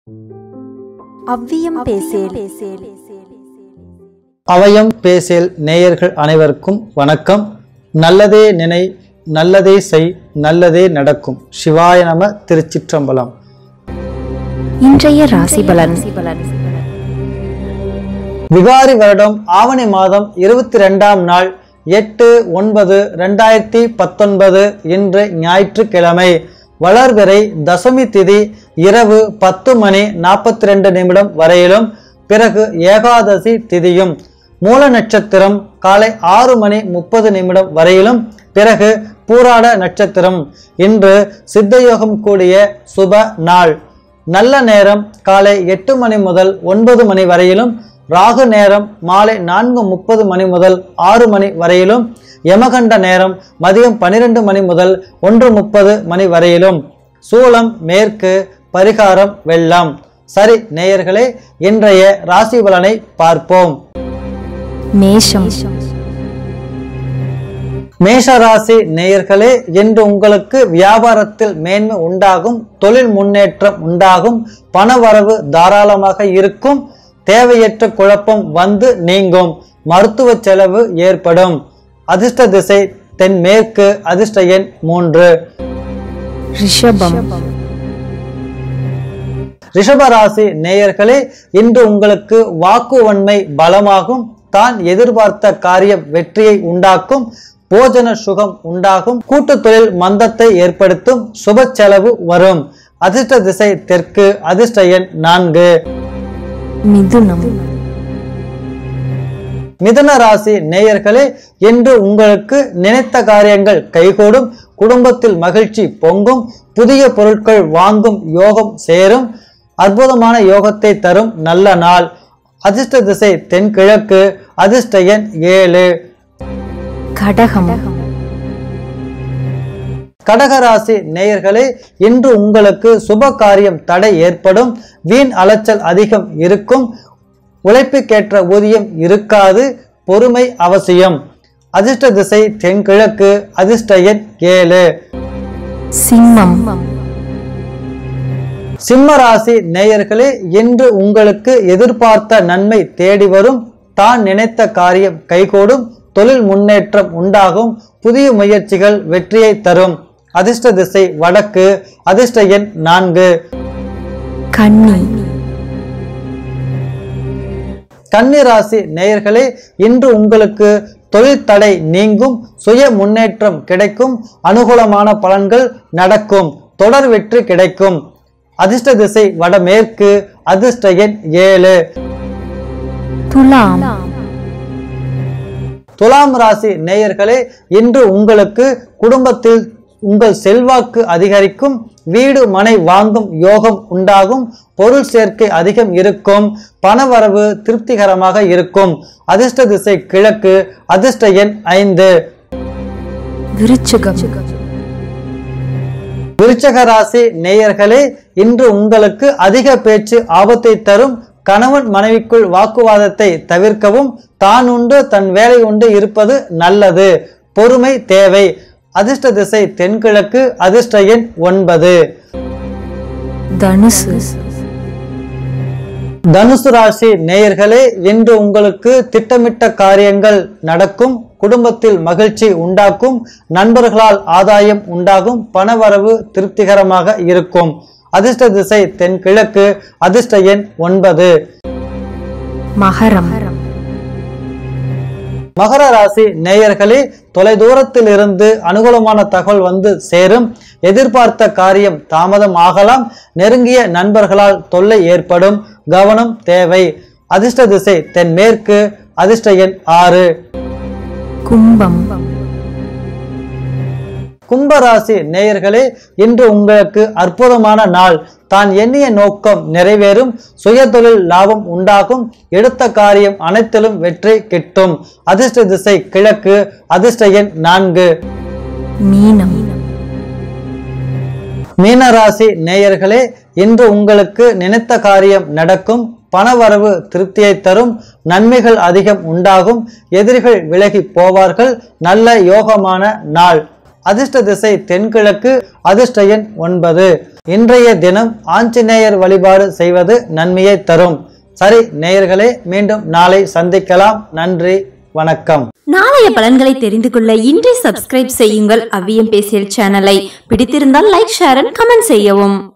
அவ்வியம் பேசேல் அவயம் பேசேல் நேயர்கள் அனைவருக்கும் வணக்கம் நல்லதே நினை நல்லதே செய் நல்லதே நடக்கும் சிவாய நம திருச்சிற்றம்பலம் இன்றைய ராசி பலன் விகாரி வருடம் ஆவணி மாதம் இருபத்தி ரெண்டாம் நாள் எட்டு ஒன்பது ரெண்டாயிரத்தி பத்தொன்பது இன்று ஞாயிற்றுக்கிழமை வளர்பிறை தசமி திதி இரவு பத்து மணி நாற்பத்தி ரெண்டு நிமிடம் வரையிலும் பிறகு ஏகாதசி திதியும் மூல நட்சத்திரம் காலை ஆறு மணி முப்பது நிமிடம் வரையிலும் பிறகு பூராட நட்சத்திரம் இன்று சித்தயோகம் கூடிய சுப நாள் நல்ல நேரம் காலை எட்டு மணி முதல் ஒன்பது மணி வரையிலும் ராகு நேரம் மாலை நான்கு முப்பது மணி முதல் ஆறு மணி வரையிலும் யமகண்ட நேரம் மதியம் பன்னிரெண்டு மணி முதல் ஒன்று முப்பது மணி வரையிலும் சூலம் மேற்கு பரிகாரம் வெள்ளம் சரி நேயர்களே இன்றைய ராசி பலனை பார்ப்போம் மேஷம் மேஷராசி நேயர்களே இன்று உங்களுக்கு வியாபாரத்தில் மேன்மை உண்டாகும் தொழில் முன்னேற்றம் உண்டாகும் பணவரவு தாராளமாக இருக்கும் தேவையற்ற குழப்பம் வந்து நீங்கும் மருத்துவ செலவு ஏற்படும் அதிர்ஷ்ட திசை தென்மேற்கு அதிர்ஷ்ட எண் மூன்று ரிஷபம் ரிஷபராசி நேயர்களே இன்று உங்களுக்கு வாக்குவன்மை பலமாகும் தான் எதிர்பார்த்த காரியம் வெற்றியை உண்டாக்கும் போஜன சுகம் உண்டாகும் கூட்டு தொழில் மந்தத்தை ஏற்படுத்தும் சுப செலவு வரும் அதிர்ஷ்ட திசை தெற்கு அதிர்ஷ்ட எண் நான்கு மிதுனம் மிதன ராசி நேயர்களே இன்று உங்களுக்கு நினைத்த காரியங்கள் கைகூடும் குடும்பத்தில் மகிழ்ச்சி பொங்கும் புதிய பொருட்கள் வாங்கும் யோகம் சேரும் அற்புதமான யோகத்தை தரும் நல்ல நாள் அதிர்ஷ்ட திசை தென்கிழக்கு அதிர்ஷ்ட எண் ஏழு கடகம் கடகராசி நேயர்களே இன்று உங்களுக்கு சுப காரியம் தடை ஏற்படும் வீண் அலைச்சல் அதிகம் இருக்கும் உழைப்புக்கேற்ற ஊதியம் இருக்காது பொறுமை அவசியம் அதிர்ஷ்ட திசை தென்கிழக்கு அதிர்ஷ்ட எண் ஏழு சிம்மம் சிம்ம ராசி நேயர்களே இன்று உங்களுக்கு எதிர்பார்த்த நன்மை தேடி வரும் தான் நினைத்த காரியம் கைகூடும் தொழில் முன்னேற்றம் உண்டாகும் புதிய முயற்சிகள் வெற்றியை தரும் அதிர்ஷ்ட திசை வடக்கு அதிர்ஷ்ட எண் நான்கு கன்னி கன்னிராசி நேயர்களே இன்று உங்களுக்கு தொழில் தடை நீங்கும் சுய முன்னேற்றம் கிடைக்கும் அனுகூலமான பலன்கள் நடக்கும் தொடர் வெற்றி கிடைக்கும் அதிர்ஷ்ட திசை வடமேற்கு அதிர்ஷ்ட எண் ஏழு துலாம் துலாம் ராசி நேயர்களே இன்று உங்களுக்கு குடும்பத்தில் உங்கள் செல்வாக்கு அதிகரிக்கும் வீடு மனை வாங்கும் யோகம் உண்டாகும் பொருள் சேர்க்கை அதிகம் இருக்கும் பணவரவு திருப்திகரமாக இருக்கும் அதிர்ஷ்ட திசை கிழக்கு அதிர்ஷ்ட எண் ஐந்து விருச்சிகம் விருச்சக ராசி நேயர்களே இன்று உங்களுக்கு அதிக பேச்சு ஆபத்தை தரும் கணவன் மனைவிக்குள் வாக்குவாதத்தை தவிர்க்கவும் தான் உண்டு தன் வேலை உண்டு இருப்பது நல்லது பொறுமை தேவை அதிர்ஷ்ட திசை தென்கிழக்கு அதிர்ஷ்ட எண் ஒன்பது தனுசு தனுசு ராசி நேயர்களே இன்று உங்களுக்கு திட்டமிட்ட காரியங்கள் நடக்கும் குடும்பத்தில் மகிழ்ச்சி உண்டாக்கும் நண்பர்களால் ஆதாயம் உண்டாகும் பணவரவு திருப்திகரமாக இருக்கும் அதிர்ஷ்ட திசை தென்கிழக்கு அதிர்ஷ்ட எண் ஒன்பது மகரம் மகர ராசி நேயர்களே தொலைதூரத்தில் இருந்து அனுகூலமான தகவல் வந்து சேரும் எதிர்பார்த்த காரியம் தாமதம் ஆகலாம் நெருங்கிய நண்பர்களால் தொல்லை ஏற்படும் கவனம் தேவை அதிர்ஷ்ட திசை தென்மேற்கு அதிர்ஷ்ட எண் ஆறு கும்பம் கும்பராசி நேயர்களே இன்று உங்களுக்கு அற்புதமான நாள் தான் எண்ணிய நோக்கம் நிறைவேறும் சுயதொழில் லாபம் உண்டாகும் எடுத்த காரியம் அனைத்திலும் வெற்றி கிட்டும் அதிர்ஷ்ட திசை கிழக்கு அதிர்ஷ்ட எண் நான்கு மீனம் மீனராசி நேயர்களே இன்று உங்களுக்கு நினைத்த காரியம் நடக்கும் பணவரவு திருப்தியை தரும் நன்மைகள் அதிகம் உண்டாகும் எதிரிகள் விலகி போவார்கள் நல்ல யோகமான நாள் அதிர்ஷ்ட திசை தென்கிழக்கு அதிர்ஷ்ட எண் ஒன்பது இன்றைய தினம் ஆஞ்சநேயர் வழிபாடு செய்வது நன்மையை தரும் சரி நேயர்களே மீண்டும் நாளை சந்திக்கலாம் நன்றி வணக்கம் நாளைய பலன்களை தெரிந்து கொள்ள இன்றே சப்ஸ்கிரைப் செய்யுங்கள் அவ்வியம் பேசியல் சேனலை பிடித்திருந்தால் லைக் ஷேர் அண்ட் கமெண்ட் செய்யவும்